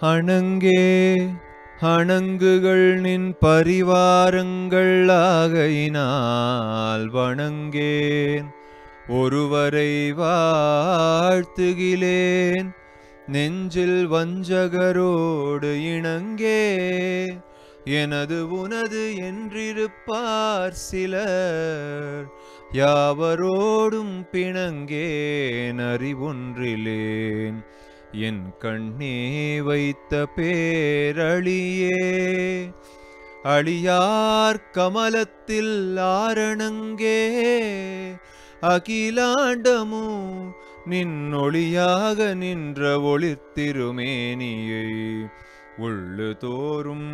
அணங்கே அணங்குகள் நின் பரிவாரங்கள் ஆகையினால் வணங்கேன் ஒருவரை வாழ்த்துகிலேன் நெஞ்சில் வஞ்சகரோடு இணங்கே எனது உனது என்றிருப்பார் சிலர் யாவரோடும் பிணங்கேன் அறிவொன்றிலேன் என் கண்ணே வைத்த பேரழியே அழியார் கமலத்தில் ஆரணங்கே அகிலாண்டமு நின்னொளியாக நின்ற ஒளிர்த்திருமேனியை உள்ளு தோறும்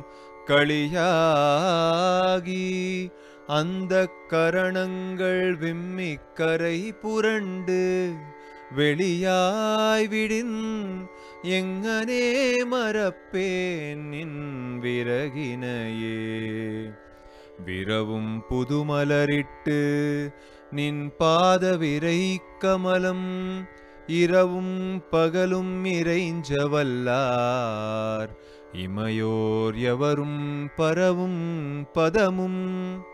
களியாகி அந்த கரணங்கள் விம்மிக்கரை புரண்டு வெளியாய் விடின் எங்கனே மறப்பேன் நின் விறகினையே விரவும் புதுமலரிட்டு நின் பாத விரை கமலம் இரவும் பகலும் இறைஞ்சவல்லார் இமையோர் எவரும் பரவும் பதமும்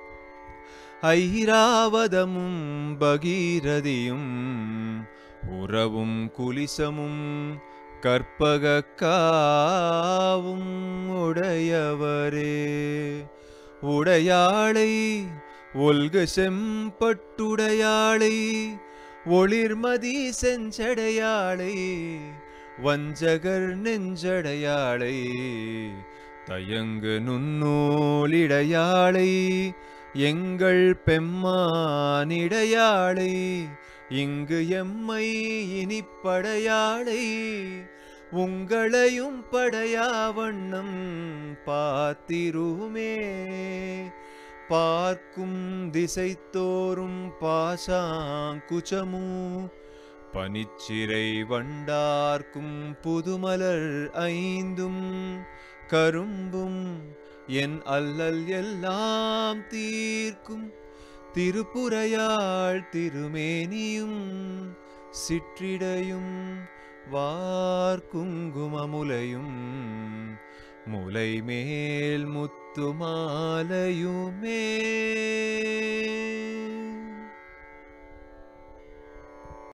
ஐராவதமும் பகீரதியும் உறவும் குலிசமும் கற்பக காவும் உடையவரே உடையாளை ஒல்கு செம்பட்டுடையாளை ஒளிர்மதி செஞ்சடையாளை வஞ்சகர் நெஞ்சடையாளை தயங்கு நுண்ணூலிடையாளை எங்கள் பெம்மானிடையாளை இங்கு எம்மை இனிப்படையாளை உங்களையும் படையாவண்ணம் பாத்திருமே பார்க்கும் திசைத்தோறும் பாசாங்குச்சமு பனிச்சிறை வண்டார்க்கும் புதுமலர் ஐந்தும் கரும்பும் என் அல்லல் எல்லாம் தீர்க்கும் திருப்புறையாள் திருமேனியும் சிற்றிடையும் வார்குங்குமமுலையும் முலை மேல் முத்துமாலையுமே